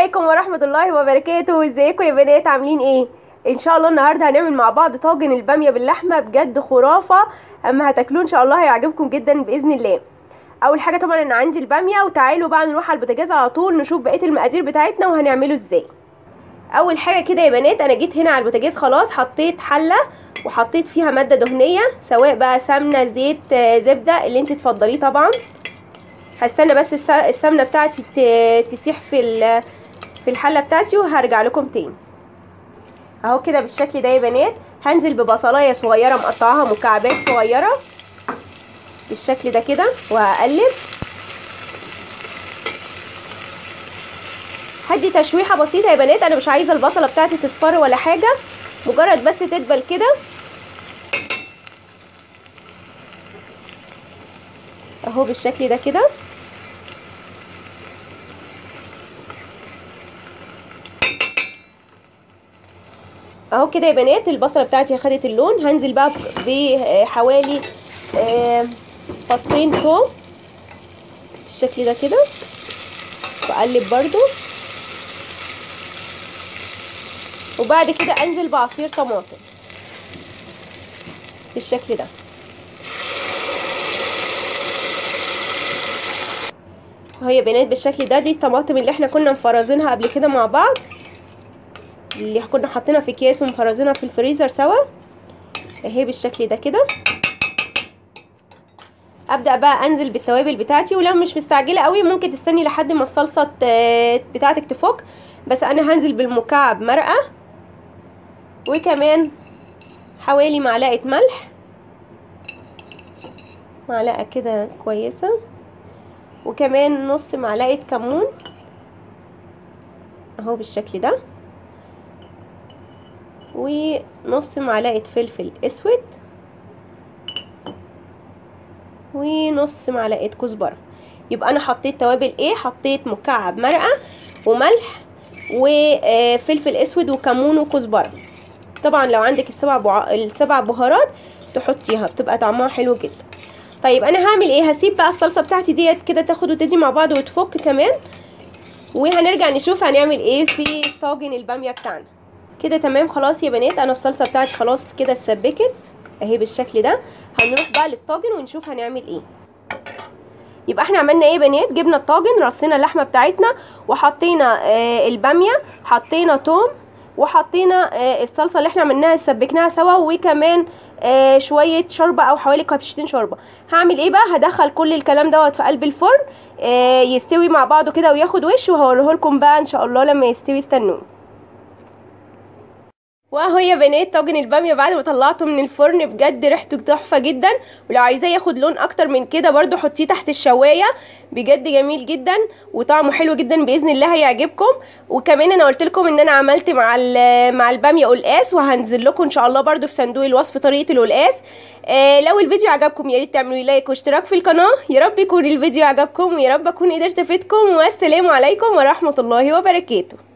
عليكم ورحمة الله وبركاته ازيكم يا بنات عاملين ايه ان شاء الله النهارده هنعمل مع بعض طاجن الباميه باللحمه بجد خرافه اما هتاكلوه ان شاء الله هيعجبكم جدا باذن الله اول حاجه طبعا انا عندي الباميه وتعالوا بقى نروح على البوتاجاز على طول نشوف بقيه المقادير بتاعتنا وهنعمله ازاي اول حاجه كده يا بنات انا جيت هنا على البوتاجاز خلاص حطيت حله وحطيت فيها ماده دهنيه سواء بقى سمنه زيت آه، زبده اللي انت تفضليه طبعا هستنى بس الس- السمنه بتاعتي ت- تسيح في ال- في الحله بتاعتي وهرجع لكم تاني اهو كده بالشكل ده يا بنات هنزل ببصلايه صغيره مقطعاها مكعبات صغيره بالشكل ده كده وهقلب هدي تشويحه بسيطه يا بنات انا مش عايزه البصله بتاعتي تصفر ولا حاجه مجرد بس تدبل كده اهو بالشكل ده كده اهو كده يا بنات البصله بتاعتي خدت اللون هنزل بقى بحوالي آه، فصين توم بالشكل ده كده واقلب برضو وبعد كده انزل بعصير طماطم بالشكل ده اهو يا بنات بالشكل ده دي الطماطم اللي احنا كنا مفرزينها قبل كده مع بعض اللي كنا حاطينها في اكياس ومفرزينها في الفريزر سوا اهي بالشكل ده كده ابدا بقى انزل بالتوابل بتاعتي ولو مش مستعجله قوي ممكن تستني لحد ما الصلصه ت- بتاعتك تفك بس انا هنزل بالمكعب مرقه وكمان حوالي معلقه ملح معلقه كده كويسه وكمان نص معلقه كمون اهو بالشكل ده ونص معلقه فلفل اسود ونص معلقه كزبره يبقى انا حطيت توابل ايه حطيت مكعب مرقه وملح وفلفل اسود وكمون وكزبره طبعا لو عندك السبع بع... السبع بهارات تحطيها بتبقى طعمها حلو جدا طيب انا هعمل ايه هسيب بقى الصلصه بتاعتي ديت كده تاخد وتدي مع بعض وتفك كمان وهنرجع نشوف هنعمل ايه في طاجن الباميه بتاعنا كده تمام خلاص يا بنات انا الصلصه بتاعتي خلاص كده اتسبكت اهي بالشكل ده هنروح بقى للطاجن ونشوف هنعمل ايه يبقى احنا عملنا ايه يا بنات جبنا الطاجن رصينا اللحمه بتاعتنا وحطينا آه الباميه حطينا توم وحطينا آه الصلصه اللي احنا عملناها سبكناها سوا وكمان آه شويه شوربه او حوالي كبشتين شوربه هعمل ايه بقى هدخل كل الكلام دوت في قلب الفرن آه يستوي مع بعضه كده وياخد وش وهوريه لكم بقى ان شاء الله لما يستوي استنوني واهو يا بنات طاجن الباميه بعد ما طلعته من الفرن بجد ريحته تحفه جدا ولو عايزاه ياخد لون اكتر من كده برضو حطيه تحت الشوايه بجد جميل جدا وطعمه حلو جدا باذن الله هيعجبكم وكمان انا قلت لكم ان انا عملت مع مع الباميه قلقاس وهنزل لكم ان شاء الله برضو في صندوق الوصف طريقه القلقاس آه لو الفيديو عجبكم يا ريت تعملوا لايك واشتراك في القناه يا رب يكون الفيديو عجبكم ويا رب اكون قدرت افيدكم والسلام عليكم ورحمه الله وبركاته